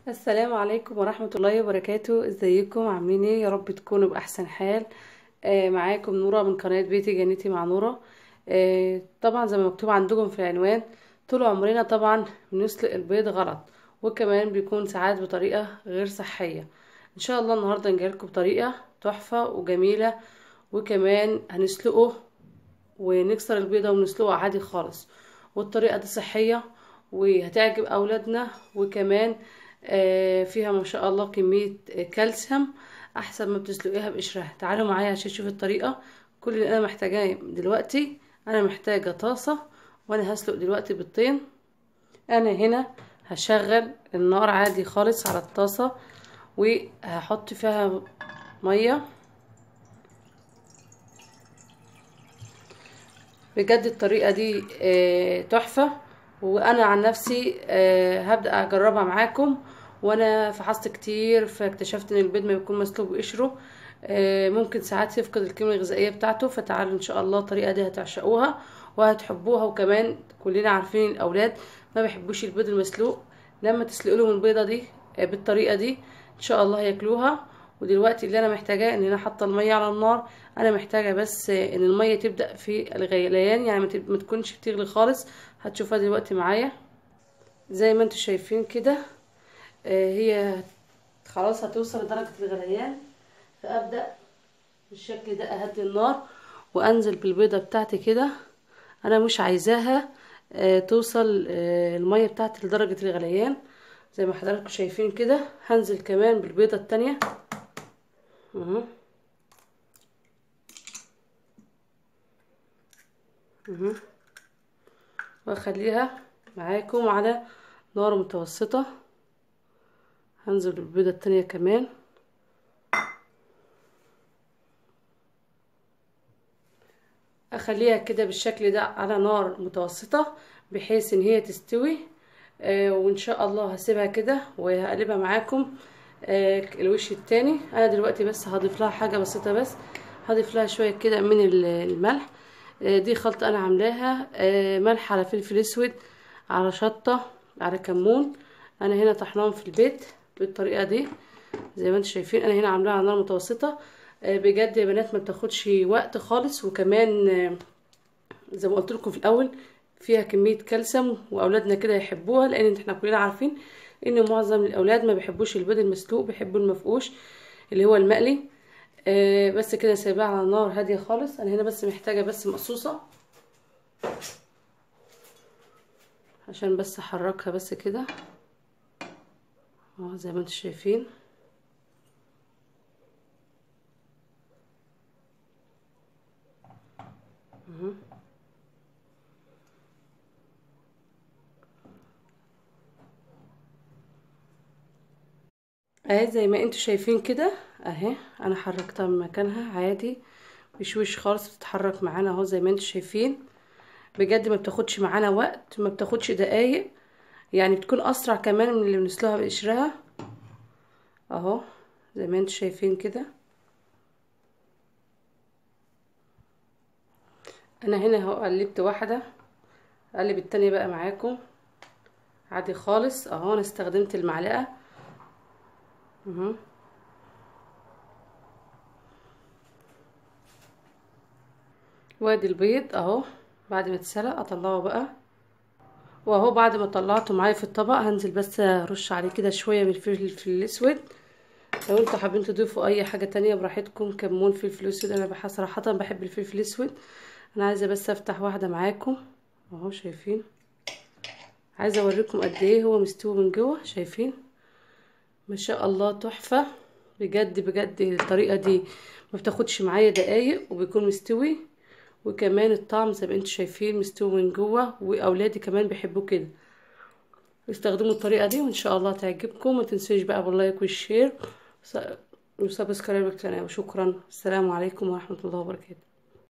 السلام عليكم ورحمة الله وبركاته ازيكم عاملين ايه يا رب تكونوا بأحسن حال آه معاكم نورة من قناة بيتي جنتي مع نورة آه طبعا زي ما مكتوب عندكم في العنوان طول عمرنا طبعا بنسلق البيض غلط وكمان بيكون ساعات بطريقة غير صحية ان شاء الله النهاردة نجيلكم بطريقة تحفة وجميلة وكمان هنسلقه ونكسر البيضة ونسلقه عادي خالص والطريقة دي صحية وهتعجب اولادنا وكمان آه فيها ما شاء الله كمية كالسيوم احسن ما بتسلقيها بقشرها تعالوا معايا عشان تشوفوا الطريقة كل اللي انا محتاجاه دلوقتي انا محتاجة طاسة وانا هسلق دلوقتي بيضتين انا هنا هشغل النار عادي خالص على الطاسة وهحط فيها مية بجد الطريقة دي آه تحفة وانا عن نفسي آه هبدأ اجربها معاكم وانا فحصت كتير فاكتشفت ان البيض ما بيكون مسلوق بقشره آه ممكن ساعات يفقد القيمة الغذائية بتاعته فتعالوا ان شاء الله الطريقة دي هتعشقوها وهتحبوها وكمان كلنا عارفين الاولاد ما بيحبوش البيض المسلوق لما تسلقوا لهم البيضة دي آه بالطريقة دي ان شاء الله ياكلوها ودلوقتي اللي انا محتاجاه ان انا حاطه الميه على النار انا محتاجه بس ان الميه تبدا في الغليان يعني ما تكونش بتغلي خالص هتشوفها دلوقتي معايا زي ما انتم شايفين كده آه هي خلاص هتوصل لدرجه الغليان فابدا بالشكل ده اهدي النار وانزل بالبيضه بتاعتي كده انا مش عايزاها آه توصل آه الميه بتاعتي لدرجه الغليان زي ما حضراتكم شايفين كده هنزل كمان بالبيضه التانية اهو اهو واخليها معاكم على نار متوسطة هنزل بالبيضة التانية كمان اخليها كده بالشكل ده على نار متوسطة بحيث ان هي تستوي آه وان شاء الله هسيبها كده وهقلبها معاكم آه الوش التاني انا دلوقتي بس هضيف لها حاجة بسيطة بس هضيف لها شوية كده من الملح آه دي خلطة انا عاملاها آه ملح على فلفل اسود على شطة على كمون انا هنا طحناهم في البيت بالطريقة دي زي ما انتم شايفين انا هنا عاملاها على نار متوسطة بجد يا بنات ما بتاخدش وقت خالص وكمان زي ما قلت لكم في الاول فيها كمية كالسيوم واولادنا كده يحبوها لان احنا كلنا عارفين ان معظم الاولاد ما بيحبوش البيض المسلوق بيحبوا المفقوش اللي هو المقلي آه بس كده سايباها على نار هاديه خالص انا هنا بس محتاجه بس مقصوصه عشان بس احركها بس كده اهو زي ما انتم شايفين اهو اهي زي ما انتوا شايفين كده اهي انا حركتها من مكانها عادي بشويش خالص بتتحرك معانا اهو زي ما انتوا شايفين بجد ما بتاخدش معانا وقت ما بتاخدش دقايق يعني بتكون اسرع كمان من اللي بنسلقها بقشرها اهو زي ما انتوا شايفين كده انا هنا اهو قلبت واحده اقلب التانية بقى معاكم عادي خالص اهو انا استخدمت المعلقه اهو وادي البيض اهو بعد ما اتسلق اطلعه بقى واهو بعد ما طلعته معايا في الطبق هنزل بس ارش عليه كده شويه من الفلفل الاسود لو انتوا حابين تضيفوا اي حاجه تانية براحتكم كمون فلفل اسود انا صراحه بحب الفلفل الاسود انا عايزه بس افتح واحده معاكم اهو شايفين عايزه اوريكم قد ايه هو مستوي من جوه شايفين ما شاء الله تحفة بجد بجد الطريقة دي ما بتاخدش معايا دقايق وبيكون مستوي وكمان الطعم زي ما انتوا شايفين مستوي من جوه واولادي كمان بيحبوا كده استخدموا الطريقة دي وان شاء الله تعجبكم ما تنسوش بقى باللايك والشير وسبسكرايب للقناة وشكرا السلام عليكم ورحمة الله وبركاته